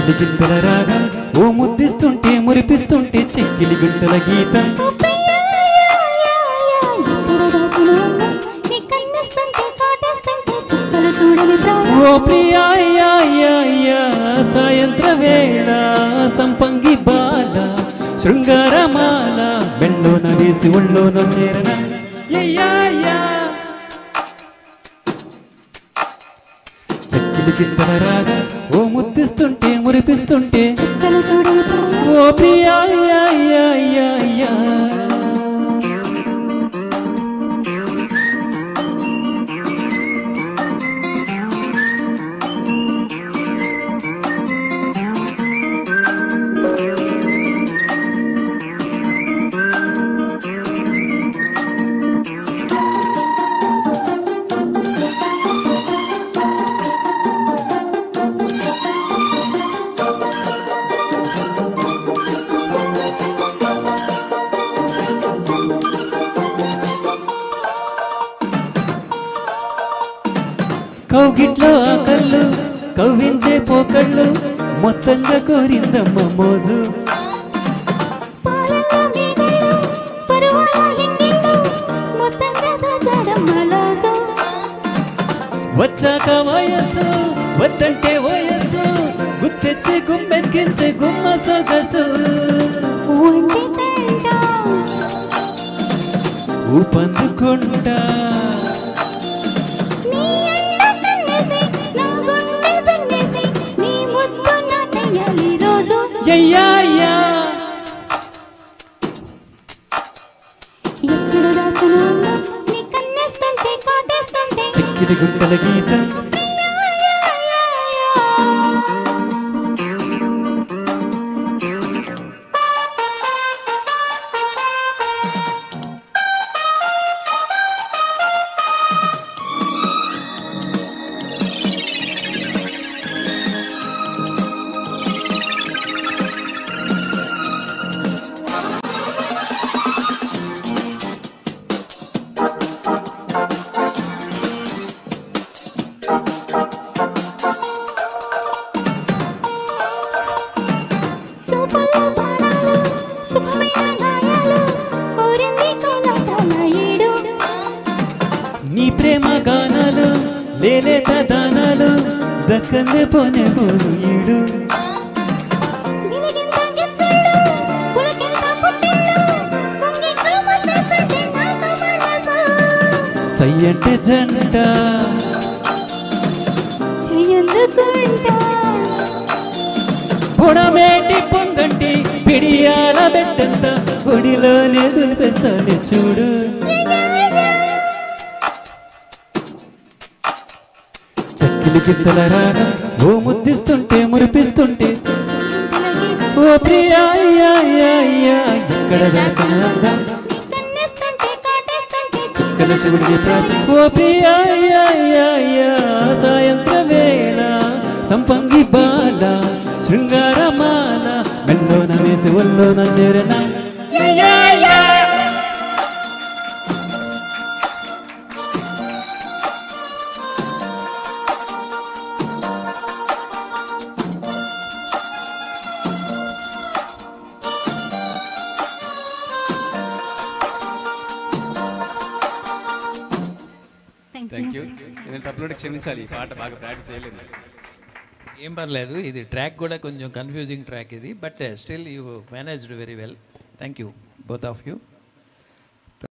చెక్కిలి గింతల రాగం ఓ ముద్దిస్తుంటే మురిపిస్తుంటే చెక్కిలి గుంతల గీతం ఓ ప్రియా, ఎక్కడ దాచిన అందం? నీ కన్నేస్తుంటే కాటేస్తుంటే చుక్కలు చూడని ప్రాయం ఓ ప్రియా యా, యా, యా, సాయంత్ర వేళ సంపంగి బాల శృంగారమాల బెండోన వేసి ఒళ్ళోన చేరన యా, యా. చెక్కిలి గింతల రాగం ఓ ముద్దిస్తుంటే మురిపిస్తుంటే చుక్కలు చూడని ప్రాయం ఓ ప్రియా యా, యా, యా, యా. కౌగిట్లో ఆకళ్ళు కవ్వించే పోకళ్ళు మొత్తంగా కోరిందమ్మ మోజు పాలల్లో మేఘళ్ళు, పరువాల ఎంగిళ్ళు, మొత్తంగా దాచాడమ్మ లాజు. వచ్చాక వయస్సు వద్దంటే వయస్సు గుర్తెచ్చి గుమ్మెక్కించే గుమ్మ సొగసు ఒంటి తేట, ఊపందుకుంటా నీ అండ కన్నేసి, నా గుండె వెన్నేసి, నీ ముద్దు నాటేయాలి రోజు. యయ్యాయ్యా ఎక్కడ దాచిన అందం? నీ కన్నేస్తుంటే కాటేస్తుంటే చిక్కిలి గుంటల గీతం చూపుల్లో బాణాలు, సుఖమైన గాయాలు, కోరింది కోలాటాల ఏడు. నీ ప్రేమ గానాలు లేలేత దానాలు దక్కన్నే పోనే పోను ఈడు గిలిగింత గిచ్చెళ్ళు, పులకింత పుట్టిళ్ళు, పొంగిట్టు ముద్దెస్తుంటే నాకు మనసు. సై అంటే జంట చెయ్యందుకుంటా, పొడమేటి పొంగంటి పిడియాల బెట్టంత గుడిలోనే దులిపేస్తాను చూడు చక్కిలి గిత్తల రాగం ఓ ముద్దిస్తుంటే మురిపిస్తుంటే ఓ ప్రియా యా, యా, యా, ఎక్కడ దాచిన అందం కన్నేస్తుంటే కాటేస్తుంటే చుక్కల చూడి ప్రాతి ఓ ప్రియా యా, యా, యా, సాయంత్ర వేళ సంపంగి బాల శృంగారమాల మెల్లోన వేసి ఒల్లోన చేరన యా, యా, యా. థ్యాంక్ యూ నేను తప్పులోకి క్షమించాలి ఈ పాట బాగా ప్రాక్టీస్ చేయలేదు ఏం పర్లేదు ఇది ట్రాక్ కూడా కొంచెం కన్ఫ్యూజింగ్ ట్రాక్ ఇది but still you managed very well thank you both of you